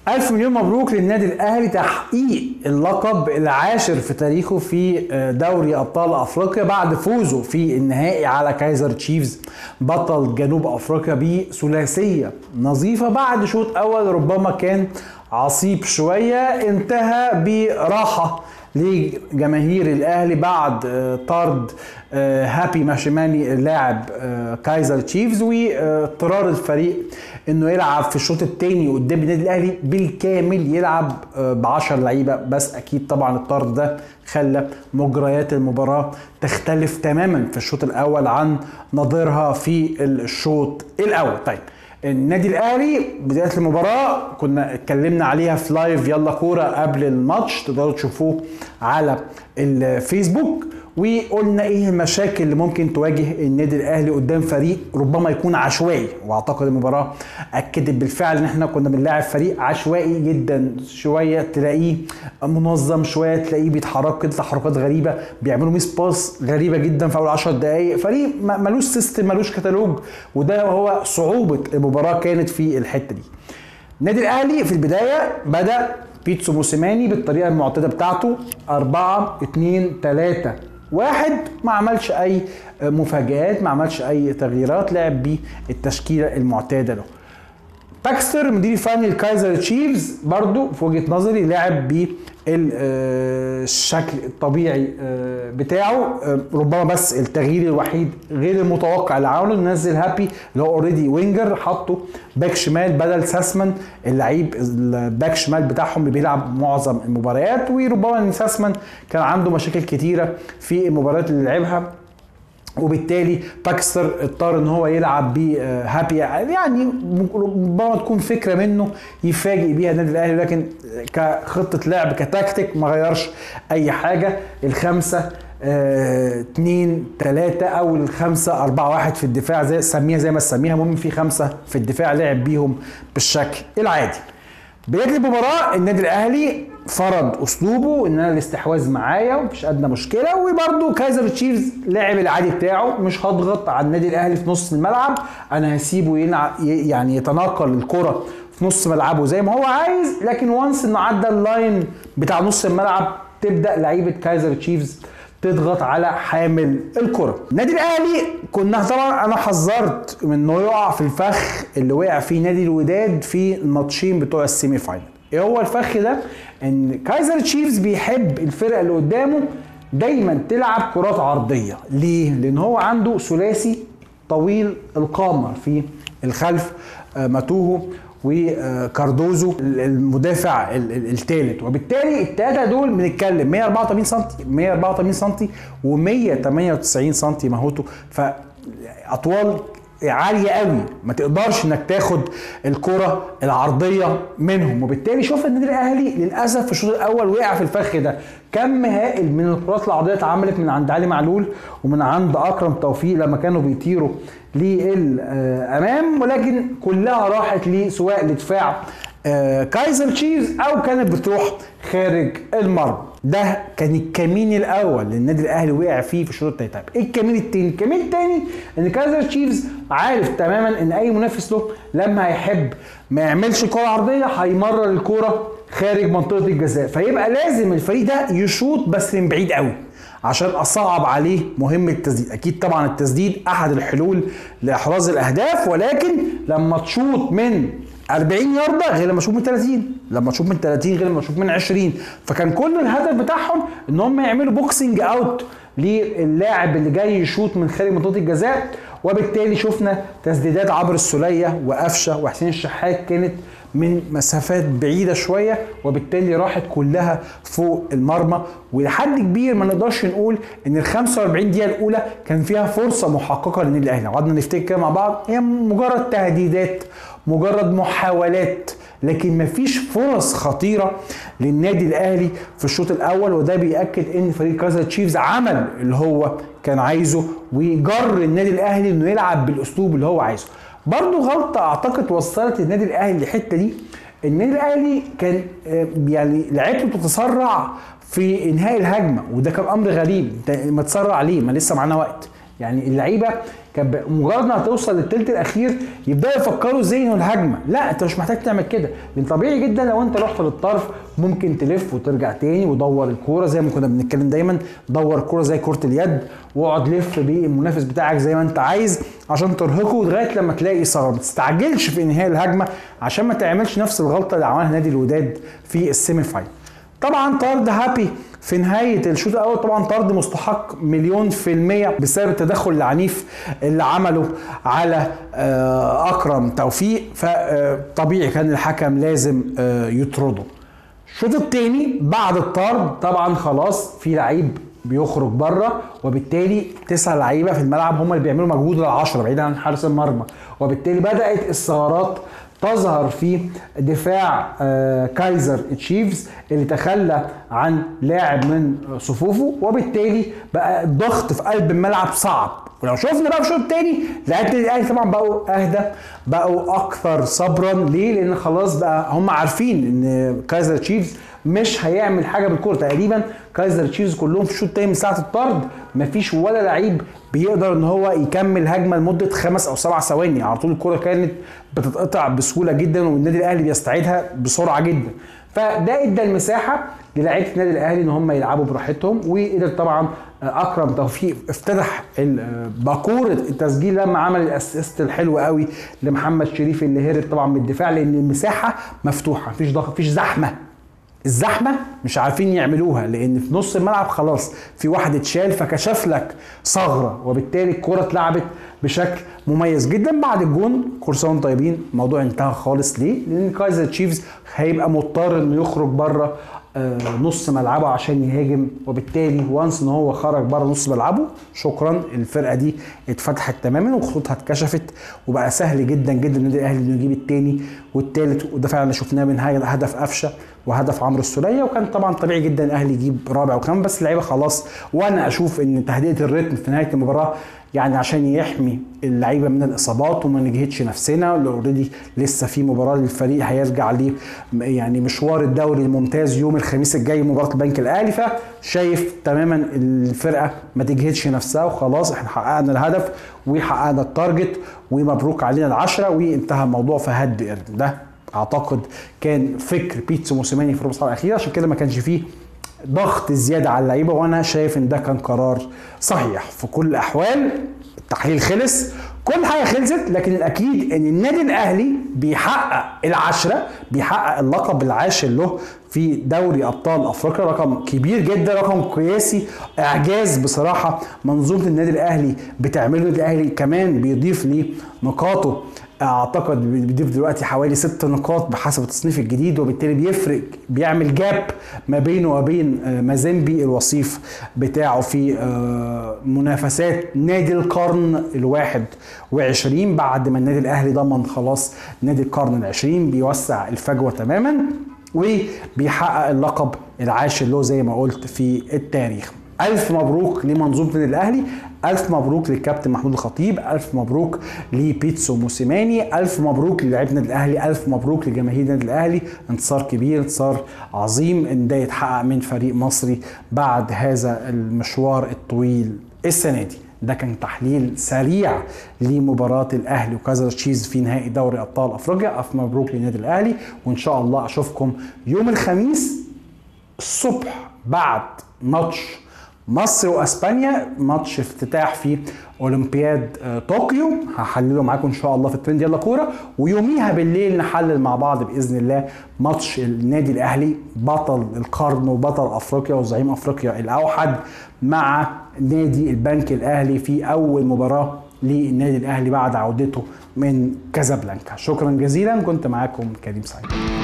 ألف مليون مبروك للنادي الأهلي تحقيق اللقب العاشر في تاريخه في دوري أبطال أفريقيا بعد فوزه في النهائي على كايزر تشيفز بطل جنوب أفريقيا بثلاثية نظيفة بعد شوط أول ربما كان عصيب شوية انتهى براحة لجماهير الاهلي بعد طرد هابي ماشيماني لاعب كايزر تشيفز واضطرار الفريق انه يلعب في الشوط الثاني قدام النادي الاهلي بالكامل يلعب ب 10 لعيبه بس اكيد طبعا الطرد ده خلى مجريات المباراه تختلف تماما في الشوط الاول عن نظيرها في الشوط الاول طيب النادي الاهلي بدايه المباراه كنا اتكلمنا عليها في لايف يلا كوره قبل الماتش تقدروا تشوفوه على الفيسبوك وقلنا ايه المشاكل اللي ممكن تواجه النادي الاهلي قدام فريق ربما يكون عشوائي واعتقد المباراه اكدت بالفعل ان احنا كنا بنلاعب فريق عشوائي جدا شويه تلاقيه منظم شويه تلاقيه بيتحرك كده تحركات غريبه بيعملوا ميس باس غريبه جدا في اول 10 دقائق فريق ملوش سيستم ملوش كتالوج وده هو صعوبه المباراه كانت في الحته دي النادي الاهلي في البدايه بدا بيتسو موسيماني بالطريقه المعتاده بتاعته 4 2 3 واحد ما عملش اي مفاجآت ما عملش اي تغييرات لعب بالتشكيله المعتاده له باكستر مدير فني الكايزر تشيفز برضو في وجهه نظري لعب بالشكل الطبيعي بتاعه ربما بس التغيير الوحيد غير المتوقع اللي عمله نزل هابي اللي هو اوريدي وينجر حطه باك شمال بدل ساسمان اللعيب الباك شمال بتاعهم اللي بيلعب معظم المباريات وربما ان ساسمان كان عنده مشاكل كتيره في المباريات اللي لعبها وبالتالي باكستر اضطر ان هو يلعب بهابي يعني ربما تكون فكره منه يفاجئ بيها النادي الاهلي لكن كخطه لعب كتكتيك ما غيرش اي حاجه الخمسه اتنين تلاتة او الخمسة اربعة واحد في الدفاع زي سميها زي ما تسميها المهم في خمسة في الدفاع لعب بيهم بالشكل العادي بداية المباراة النادي الاهلي فرض اسلوبه ان انا الاستحواذ معايا ومفيش ادنى مشكله وبرده كايزر تشيفز لعب العادي بتاعه مش هضغط على النادي الاهلي في نص الملعب انا هسيبه ينع... يعني يتناقل الكره في نص ملعبه زي ما هو عايز لكن وانس انه عدى اللاين بتاع نص الملعب تبدا لعيبه كايزر تشيفز تضغط على حامل الكرة النادي الاهلي كنا طبعا انا حذرت من انه يقع في الفخ اللي وقع فيه نادي الوداد في الماتشين بتوع السيمي فاينل ايه هو الفخ ده ان كايزر تشيفز بيحب الفرقه اللي قدامه دايما تلعب كرات عرضيه ليه لان هو عنده ثلاثي طويل القامه في الخلف ماتوهو وكاردوزو المدافع الثالث وبالتالي الثلاثه دول بنتكلم 184 سم 184 سم و198 سم ماهوتو فاطوال عاليه قوي ما تقدرش انك تاخد الكره العرضيه منهم وبالتالي شوف النادي الاهلي للاسف في الشوط الاول وقع في الفخ ده كم هائل من الكرات العرضيه اتعملت من عند علي معلول ومن عند اكرم توفيق لما كانوا بيطيروا للامام ولكن كلها راحت لي سواء لدفاع كايزر تشيفز او كانت بتروح خارج المرمى ده كان الكمين الاول للنادي الاهلي وقع فيه في الشوط الثاني طيب ايه الكمين الثاني الكمين الثاني ان كايزر تشيفز عارف تماما ان اي منافس له لما هيحب ما يعملش كره عرضيه هيمرر الكوره خارج منطقه الجزاء فيبقى لازم الفريق ده يشوط بس من بعيد قوي عشان اصعب عليه مهمه التسديد اكيد طبعا التسديد احد الحلول لاحراز الاهداف ولكن لما تشوط من 40 ياردة غير لما تشوف من 30 لما تشوف من 30 غير لما تشوف من 20 فكان كل الهدف بتاعهم ان هم يعملوا بوكسنج اوت للاعب اللي جاي يشوط من خارج منطقه الجزاء وبالتالي شفنا تسديدات عبر السوليه وقفشه وحسين الشحات كانت من مسافات بعيدة شوية وبالتالي راحت كلها فوق المرمى ولحد كبير ما نقدرش نقول ان ال 45 دقيقة الأولى كان فيها فرصة محققة للنادي الأهلي، قعدنا نفتكر كده مع بعض هي مجرد تهديدات مجرد محاولات لكن مفيش فرص خطيرة للنادي الأهلي في الشوط الأول وده بيأكد إن فريق كايزر تشيفز عمل اللي هو كان عايزه وجر النادي الأهلي إنه يلعب بالأسلوب اللي هو عايزه. برضه غلطه اعتقد وصلت النادي الاهلي للحته دي النادي الاهلي كان يعني لعيبته بتتسرع في انهاء الهجمه وده كان امر غريب انت ما تسرع ليه ما لسه معانا وقت يعني اللعيبه كانت مجرد ما هتوصل للثلث الاخير يبداوا يفكروا ازاي انه الهجمه لا انت مش محتاج تعمل كده لان طبيعي جدا لو انت رحت للطرف ممكن تلف وترجع تاني ودور الكوره زي ما كنا بنتكلم دايما دور الكوره زي كره اليد واقعد لف بالمنافس بتاعك زي ما انت عايز عشان ترهقه لغايه لما تلاقي ثغره ما تستعجلش في انهاء الهجمه عشان ما تعملش نفس الغلطه اللي عملها نادي الوداد في السيمي فاينل طبعا طرد هابي في نهاية الشوط الأول طبعا طرد مستحق مليون في المية بسبب التدخل العنيف اللي عمله على أكرم توفيق فطبيعي كان الحكم لازم يطرده الشوط الثاني بعد الطرد طبعا خلاص في لعيب بيخرج بره وبالتالي تسع لعيبه في الملعب هم اللي بيعملوا مجهود العشره بعيدا عن حارس المرمى وبالتالي بدات الثغرات تظهر في دفاع كايزر تشيفز اللي تخلى عن لاعب من صفوفه وبالتالي بقى الضغط في قلب الملعب صعب ولو شفنا بقى في الشوط الثاني لعيبه الاهلي طبعا بقوا اهدى بقوا اكثر صبرا ليه؟ لان خلاص بقى هم عارفين ان كايزر تشيفز مش هيعمل حاجه بالكوره تقريبا كايزر تشيفز كلهم في الشوط الثاني من ساعه الطرد مفيش ولا لعيب بيقدر ان هو يكمل هجمه لمده خمس او سبع ثواني على طول الكوره كانت بتتقطع بسهوله جدا والنادي الاهلي بيستعيدها بسرعه جدا فده ادى المساحه للاعيبه النادي الاهلي ان هم يلعبوا براحتهم وقدر طبعا اكرم توفيق افتتح باكوره التسجيل لما عمل الاسيست الحلو قوي لمحمد شريف اللي هرب طبعا من الدفاع لان المساحه مفتوحه مفيش ضغط مفيش زحمه الزحمه مش عارفين يعملوها لان في نص الملعب خلاص في واحد اتشال فكشف لك ثغره وبالتالي الكره اتلعبت بشكل مميز جدا بعد الجون كورسون طيبين الموضوع انتهى خالص ليه؟ لان كايزر تشيفز هيبقى مضطر انه يخرج بره نص ملعبه عشان يهاجم وبالتالي وانس ان هو خرج بره نص ملعبه شكرا الفرقه دي اتفتحت تماما وخطوطها اتكشفت وبقى سهل جدا جدا النادي الاهلي انه يجيب الثاني والثالث وده فعلا شفناه من هدف قفشه وهدف عمرو السوليه وكان طبعا طبيعي جدا الاهلي يجيب رابع وكمان بس اللعيبه خلاص وانا اشوف ان تهدئه الريتم في نهايه المباراه يعني عشان يحمي اللعيبه من الاصابات وما نجهدش نفسنا اوريدي لسه في مباراه للفريق هيرجع ليه يعني مشوار الدوري الممتاز يوم الخميس الجاي مباراه البنك الاهلي فشايف تماما الفرقه ما تجهدش نفسها وخلاص احنا حققنا الهدف وحققنا التارجت ومبروك علينا العشره وانتهى الموضوع فهد ده اعتقد كان فكر بيتسو موسيماني في الربع ساعه الاخيره عشان كده ما كانش فيه ضغط زياده على اللعيبه وانا شايف ان ده كان قرار صحيح في كل الاحوال التحليل خلص كل حاجه خلصت لكن الاكيد ان النادي الاهلي بيحقق العشره بيحقق اللقب العاشر له في دوري ابطال افريقيا رقم كبير جدا رقم قياسي اعجاز بصراحه منظومه النادي الاهلي بتعمله النادي الاهلي كمان بيضيف ليه نقاطه اعتقد بيضيف دلوقتي حوالي ست نقاط بحسب التصنيف الجديد وبالتالي بيفرق بيعمل جاب ما بينه وبين مازيمبي الوصيف بتاعه في منافسات نادي القرن الواحد وعشرين بعد ما النادي الاهلي ضمن خلاص نادي القرن العشرين بيوسع الفجوه تماما وبيحقق اللقب العاشر له زي ما قلت في التاريخ ألف مبروك لمنظومة النادي الأهلي ألف مبروك للكابتن محمود الخطيب ألف مبروك لبيتسو موسيماني ألف مبروك للاعيبة النادي الأهلي ألف مبروك لجماهير النادي الأهلي انتصار كبير انتصار عظيم إن ده يتحقق من فريق مصري بعد هذا المشوار الطويل السنة دي ده كان تحليل سريع لمباراة الأهلي وكايزر تشيز في نهائي دوري أبطال أفريقيا ألف مبروك للنادي الأهلي وإن شاء الله أشوفكم يوم الخميس الصبح بعد ماتش مصر واسبانيا ماتش افتتاح في اولمبياد طوكيو هحلله معاكم ان شاء الله في الترند يلا كوره ويوميها بالليل نحلل مع بعض باذن الله ماتش النادي الاهلي بطل القرن وبطل افريقيا وزعيم افريقيا الاوحد مع نادي البنك الاهلي في اول مباراه للنادي الاهلي بعد عودته من كازابلانكا شكرا جزيلا كنت معاكم كريم سعيد